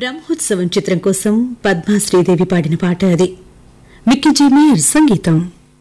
బ్రహ్మోత్సవం చిత్రం కోసం పద్మా శ్రీదేవి పాడిన పాట అది మిక్కీ జే మేయర్ సంగీతం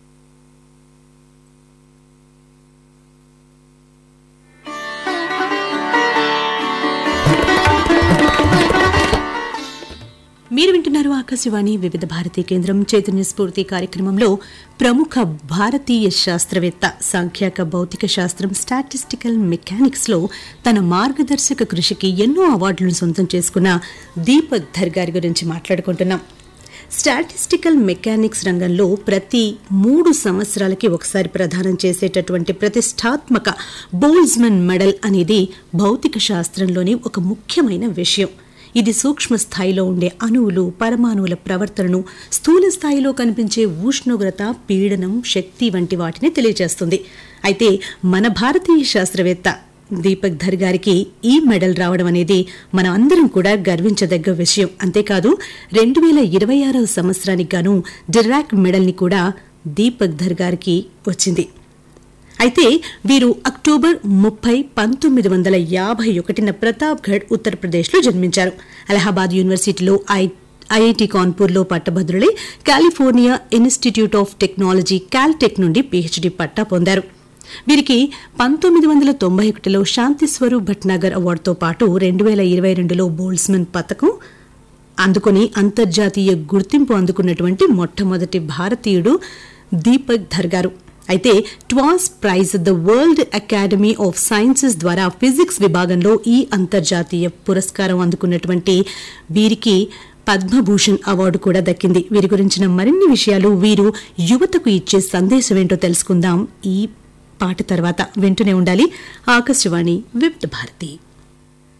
మీరు వింటున్నారు ఆకాశవాణి వివిధ భారతీ కేంద్రం చైతన్య స్ఫూర్తి కార్యక్రమంలో ప్రముఖ భారతీయ శాస్త్రవేత్త సాంఖ్యాక భౌతిక శాస్త్రం స్టాటిస్టికల్ మెకానిక్స్ లో తన మార్గదర్శక కృషికి ఎన్నో అవార్డులను సొంతం చేసుకున్న దీపక్ ధర్ గారి గురించి మాట్లాడుకుంటున్నాం స్టాటిస్టికల్ మెకానిక్స్ రంగంలో ప్రతి మూడు సంవత్సరాలకి ఒకసారి ప్రదానం చేసేటటువంటి ప్రతిష్టాత్మక బోల్జ్మన్ మెడల్ అనేది భౌతిక శాస్త్రంలోని ఒక ముఖ్యమైన విషయం ఇది సూక్ష్మ స్థాయిలో ఉండే అణువులు పరమాణువుల ప్రవర్తనను స్థూల స్థాయిలో కనిపించే ఉష్ణోగ్రత పీడనం శక్తి వంటి వాటిని తెలియజేస్తుంది అయితే మన భారతీయ శాస్త్రవేత్త దీపక్ ధర్ గారికి ఈ మెడల్ రావడం అనేది మనం అందరం కూడా గర్వించదగ్గ విషయం అంతేకాదు రెండు వేల ఇరవై ఆరవ సంవత్సరానికి గాను డిరాక్ మెడల్ని కూడా దీపక్ ధర్ గారికి వచ్చింది అయితే వీరు అక్టోబర్ ముప్పై పంతొమ్మిది వందల యాభై ఒకటిన ప్రతాప్గఢ్ ఉత్తరప్రదేశ్లో జన్మించారు అలహాబాద్ యూనివర్సిటీలో I IIT కాన్పూర్లో పట్టభద్రులై California institute of technology Caltech నుండి పీహెచ్డీ పట్టా పొందారు వీరికి పంతొమ్మిది వందల తొంభై ఒకటిలో శాంతి స్వరూప్ భట్నాగర్ అవార్డుతో పాటు రెండు వేల ఇరవై రెండులో బోల్స్మన్ పథకం అందుకుని అంతర్జాతీయ గుర్తింపు అందుకున్నటువంటి మొట్టమొదటి భారతీయుడు దీపక్ ధర్ గారు అయితే TWAS prize the World Academy of Sciences ద్వారా ఫిజిక్స్ విభాగంలో ఈ అంతర్జాతీయ పురస్కారం అందుకున్నటువంటి వీరికి పద్మభూషణ్ అవార్డు కూడా దక్కింది వీరి గురించిన మరిన్ని విషయాలు వీరు యువతకు ఇచ్చే సందేశం ఏంటో తెలుసుకుందాం ఈ పాట తర్వాత వింటూనే ఉండాలి ఆకాశవాణి వివిధ భారతి